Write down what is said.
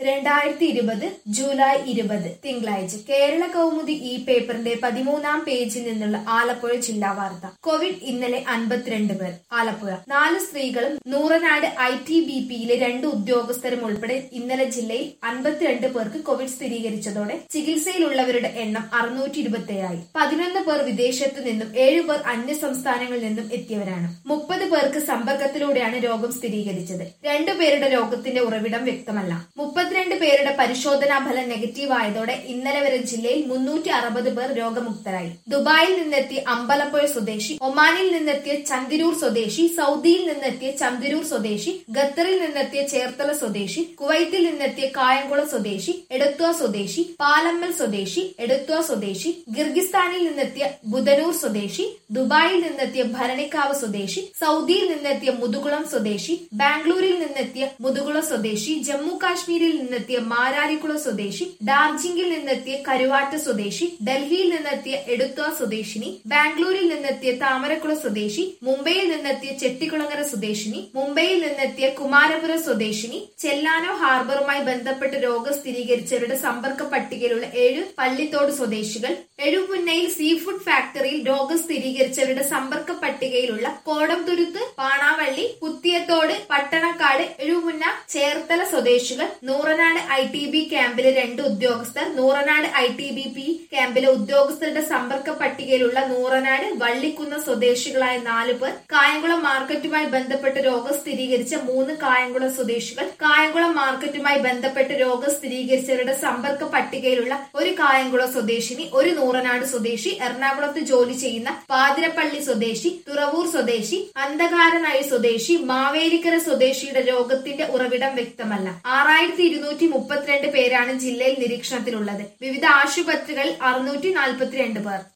രണ്ടായിരത്തി ഇരുപത് ജൂലൈ ഇരുപത് തിങ്കളാഴ്ച കേരള കൗമുദി ഈ പേപ്പറിന്റെ പതിമൂന്നാം പേജിൽ നിന്നുള്ള ആലപ്പുഴ ജില്ലാ വാർത്ത കോവിഡ് ഇന്നലെ അൻപത്തിരണ്ട് പേർ ആലപ്പുഴ നാല് സ്ത്രീകളും നൂറനാട് ഐ ടി ബി പിയിലെ രണ്ട് ഉദ്യോഗസ്ഥരും ഉൾപ്പെടെ ഇന്നലെ ജില്ലയിൽ അൻപത്തിരണ്ട് പേർക്ക് കോവിഡ് സ്ഥിരീകരിച്ചതോടെ ചികിത്സയിലുള്ളവരുടെ എണ്ണം അറുന്നൂറ്റി ഇരുപത്തിയേഴായി പതിനൊന്ന് പേർ വിദേശത്തു നിന്നും ഏഴു പേർ അന്യ സംസ്ഥാനങ്ങളിൽ നിന്നും എത്തിയവരാണ് മുപ്പത് പേർക്ക് സമ്പർക്കത്തിലൂടെയാണ് രോഗം സ്ഥിരീകരിച്ചത് രണ്ടുപേരുടെ രോഗത്തിന്റെ ഉറവിടം വ്യക്തമല്ല മുപ്പത്തിരണ്ട് പേരുടെ പരിശോധനാ ഫലം നെഗറ്റീവ് ആയതോടെ ഇന്നലെ വരെ ജില്ലയിൽ മുന്നൂറ്റി അറുപത് പേർ രോഗമുക്തരായി ദുബായിൽ നിന്നെത്തിയ അമ്പലപ്പുഴ സ്വദേശി ഒമാനിൽ നിന്നെത്തിയ ചന്തിരൂർ സ്വദേശി സൗദിയിൽ നിന്നെത്തിയ ചന്തിരൂർ സ്വദേശി ഖത്തറിൽ നിന്നെത്തിയ ചേർത്തല സ്വദേശി കുവൈത്തിൽ നിന്നെത്തിയ കായംകുളം സ്വദേശി എടത്വ സ്വദേശി പാലമ്മൽ സ്വദേശി എടത്വ സ്വദേശി ഗിർഗിസ്ഥാനിൽ നിന്നെത്തിയ ബുധനൂർ സ്വദേശി ദുബായിൽ നിന്നെത്തിയ ഭരണിക്കാവ് സ്വദേശി സൗദിയിൽ നിന്നെത്തിയ മുതുകുളം സ്വദേശി ബാംഗ്ലൂരിൽ നിന്നെത്തിയ മുതുകുളം സ്വദേശി ജമ്മു കാശ്മീരിൽ നിന്നെത്തിയ മാരാരിക്കുളം സ്വദേശി ഡാർജിംഗിൽ നിന്നെത്തിയ കരുവാറ്റ സ്വദേശി ഡൽഹിയിൽ നിന്നെത്തിയ എടുത്വ സ്വദേശിനി ബാംഗ്ലൂരിൽ നിന്നെത്തിയ താമരക്കുളം സ്വദേശി മുംബൈയിൽ നിന്നെത്തിയ ചെട്ടിക്കുളങ്ങര സ്വദേശിനി മുംബൈയിൽ നിന്നെത്തിയ കുമാരപുരം സ്വദേശിനി ചെല്ലാനോ ഹാർബറുമായി ബന്ധപ്പെട്ട് രോഗം സ്ഥിരീകരിച്ചവരുടെ സമ്പർക്ക പട്ടികയിലുള്ള ഏഴ് പള്ളിത്തോട് സ്വദേശികൾ എഴുപുന്നയിൽ സീ ഫുഡ് ഫാക്ടറിയിൽ രോഗം സ്ഥിരീകരിച്ചവരുടെ സമ്പർക്ക പട്ടികയിലുള്ള കോടംതുരുത്ത് പാണാവള്ളി കുത്തിയത്തോട് പട്ടണക്കാട് എഴുപുന്ന ചേർത്തല സ്വദേശികൾ നൂറനാട് ഐ ടി ബി ക്യാമ്പിലെ രണ്ട് ഉദ്യോഗസ്ഥർ Nooranad I T B P ക്യാമ്പിലെ ഉദ്യോഗസ്ഥരുടെ സമ്പർക്ക പട്ടികയിലുള്ള നൂറനാട് വള്ളിക്കുന്ന സ്വദേശികളായ നാല് പേർ കായംകുളം മാർക്കറ്റുമായി ബന്ധപ്പെട്ട് രോഗം സ്ഥിരീകരിച്ച മൂന്ന് കായംകുളം സ്വദേശികൾ കായംകുളം മാർക്കറ്റുമായി ബന്ധപ്പെട്ട് രോഗം സ്ഥിരീകരിച്ചവരുടെ സമ്പർക്ക പട്ടികയിലുള്ള ഒരു കായംകുളം സ്വദേശിനി ഒരു നൂറനാട് സ്വദേശി എറണാകുളത്ത് ജോലി ചെയ്യുന്ന പാതിരപ്പള്ളി സ്വദേശി തുറവൂർ സ്വദേശി അന്ധകാരനായി സ്വദേശി മാവേലിക്കര സ്വദേശിയുടെ രോഗത്തിന്റെ ഉറവിടം വ്യക്തമല്ല ആറായിരത്തി ഇരുന്നൂറ്റി മുപ്പത്തിരണ്ട് പേരാണ് ജില്ലയിൽ നിരീക്ഷണത്തിലുള്ളത് വിവിധ ആശുപത്രികളിൽ അറുന്നൂറ്റി നാൽപ്പത്തിരണ്ട് പേർ